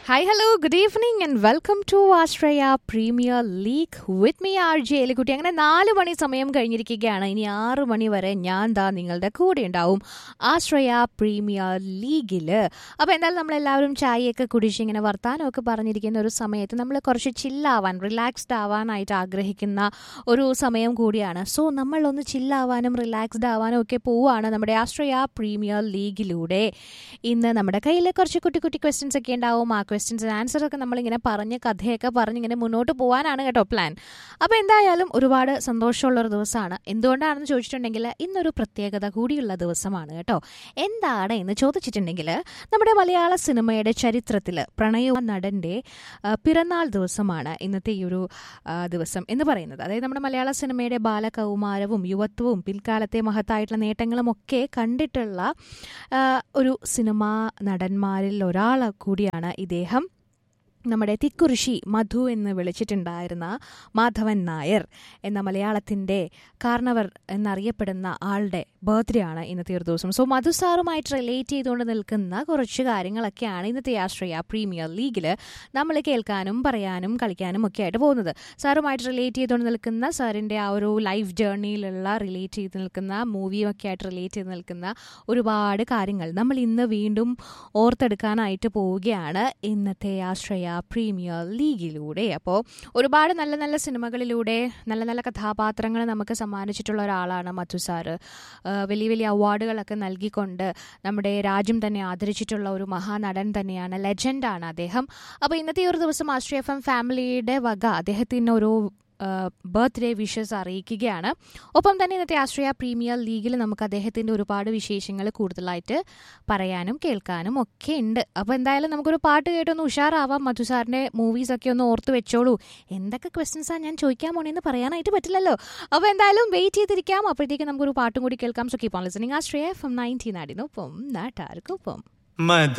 Hi, hello, good evening, and welcome to Australia Premier League with me, RJ എലിക്കുട്ടി അങ്ങനെ നാല് മണി സമയം കഴിഞ്ഞിരിക്കുകയാണ് ഇനി ആറ് മണി വരെ ഞാൻ ദാ നിങ്ങളുടെ കൂടെ ഉണ്ടാവും ആശ്രയ പ്രീമിയർ ലീഗിൽ അപ്പോൾ എന്തായാലും നമ്മളെല്ലാവരും ചായയൊക്കെ കുടിച്ച് ഇങ്ങനെ വർത്താനമൊക്കെ പറഞ്ഞിരിക്കുന്ന ഒരു സമയത്ത് നമ്മൾ കുറച്ച് ചില്ലാവാൻ റിലാക്സ്ഡ് ആവാനായിട്ട് ആഗ്രഹിക്കുന്ന ഒരു സമയം കൂടിയാണ് സോ നമ്മളൊന്ന് ചില്ലാവാനും റിലാക്സ്ഡ് ആവാനും ഒക്കെ പോവുകയാണ് നമ്മുടെ ആശ്രയ പ്രീമിയർ ലീഗിലൂടെ ഇന്ന് നമ്മുടെ കയ്യിൽ കുറച്ച് കുട്ടി കുട്ടി ക്വസ്റ്റ്യൻസ് ഒക്കെ ഉണ്ടാവും ആ ക്വസ്റ്റ്യൻസിന് ആൻസർ ഒക്കെ നമ്മളിങ്ങനെ പറഞ്ഞ് കഥയൊക്കെ പറഞ്ഞ് ഇങ്ങനെ മുന്നോട്ട് പോകാനാണ് കേട്ടോ പ്ലാൻ അപ്പോൾ എന്തായാലും ഒരുപാട് സന്തോഷമുള്ള ഒരു ദിവസമാണ് എന്തുകൊണ്ടാണെന്ന് ചോദിച്ചിട്ടുണ്ടെങ്കിൽ ഇന്നൊരു പ്രത്യേകത കൂടിയുള്ള ദിവസമാണ് കേട്ടോ എന്താണ് എന്ന് ചോദിച്ചിട്ടുണ്ടെങ്കിൽ നമ്മുടെ മലയാള സിനിമയുടെ ചരിത്രത്തിൽ പ്രണയ നടൻ്റെ ആ, പിറന്നാൾ ദിവസമാണ് ഇന്നത്തെ ഈ ഒരു ആ, ദിവസം എന്ന് പറയുന്നത് അതായത് നമ്മുടെ മലയാള സിനിമയുടെ ബാലകൗമാരവും യുവത്വവും പിൽക്കാലത്തെ മഹത്തായിട്ടുള്ള നേട്ടങ്ങളും ഒക്കെ കണ്ടിട്ടുള്ള ആ, ഒരു സിനിമാ നടന്മാരിൽ ഒരാൾ കൂടിയാണ് ഇദ്ദേഹം നമ്മുടെ തിക്കുറിശി മധു എന്ന് വിളിച്ചിട്ടുണ്ടായിരുന്ന മാധവൻ നായർ എന്ന മലയാളത്തിൻ്റെ കാർണവർ എന്നറിയപ്പെടുന്ന ആളുടെ ബർത്ത്ഡേ ആണ് ഇന്നത്തെ ഒരു ദിവസം സോ മധു സാറുമായിട്ട് റിലേറ്റ് ചെയ്തുകൊണ്ട് നിൽക്കുന്ന കുറച്ച് കാര്യങ്ങളൊക്കെയാണ് ഇന്നത്തെ ആശ്രയ പ്രീമിയർ ലീഗിൽ നമ്മൾ കേൾക്കാനും പറയാനും കളിക്കാനും ഒക്കെ ആയിട്ട് പോകുന്നത് സാറുമായിട്ട് റിലേറ്റ് ചെയ്തുകൊണ്ട് നിൽക്കുന്ന സാറിൻ്റെ ആ ഒരു ലൈഫ് ജേർണിയിലുള്ള റിലേറ്റ് ചെയ്ത് നിൽക്കുന്ന മൂവിയും ഒക്കെ ആയിട്ട് റിലേറ്റ് ചെയ്ത് നിൽക്കുന്ന ഒരുപാട് കാര്യങ്ങൾ നമ്മൾ ഇന്ന് വീണ്ടും ഓർത്തെടുക്കാനായിട്ട് പോവുകയാണ് ഇന്നത്തെ ആശ്രയ പ്രീമിയർ ലീഗിലൂടെ അപ്പോൾ ഒരുപാട് നല്ല നല്ല സിനിമകളിലൂടെ നല്ല നല്ല കഥാപാത്രങ്ങൾ നമുക്ക് സമ്മാനിച്ചിട്ടുള്ള ഒരാളാണ് മധു സാറ് ആ, വലിയ വലിയ അവാർഡുകളൊക്കെ നൽകിക്കൊണ്ട് നമ്മുടെ രാജ്യം തന്നെ ആദരിച്ചിട്ടുള്ള ഒരു മഹാനടൻ തന്നെയാണ് ലെജൻഡാണ് അദ്ദേഹം അപ്പോൾ ഇന്നത്തെ ഈ ഒരു ദിവസം ആശ്രയ എഫ് എം ഫാമിലിയുടെ വക അദ്ദേഹത്തിന് ഒരു ബർത്ത്ഡേ വിഷസ് അറിയിക്കുകയാണ് ഒപ്പം തന്നെ ഇന്നത്തെ ആശ്രയ പ്രീമിയർ ലീഗിൽ നമുക്ക് അദ്ദേഹത്തിൻ്റെ ഒരുപാട് വിശേഷങ്ങൾ കൂടുതലായിട്ട് പറയാനും കേൾക്കാനും ഒക്കെ ഉണ്ട് അപ്പോൾ എന്തായാലും നമുക്കൊരു പാട്ട് കേട്ടൊന്ന് ഉഷാറാവാം മധു സാറിൻ്റെ മൂവീസൊക്കെ ഒന്ന് ഓർത്ത് വെച്ചോളൂ എന്തൊക്കെ ക്വസ്റ്റ്യൻസാണ് ഞാൻ ചോദിക്കാൻ പോണേന്ന് പറയാനായിട്ട് പറ്റില്ലല്ലോ അപ്പോൾ എന്തായാലും വെയിറ്റ് ചെയ്തിരിക്കാം അപ്പോഴത്തേക്ക് നമുക്കൊരു പാട്ടും കൂടി കേൾക്കാം so keep on listening Ashraya F M nineteen ആടിനൊപ്പം നാട്ടാർക്കൊപ്പം മധു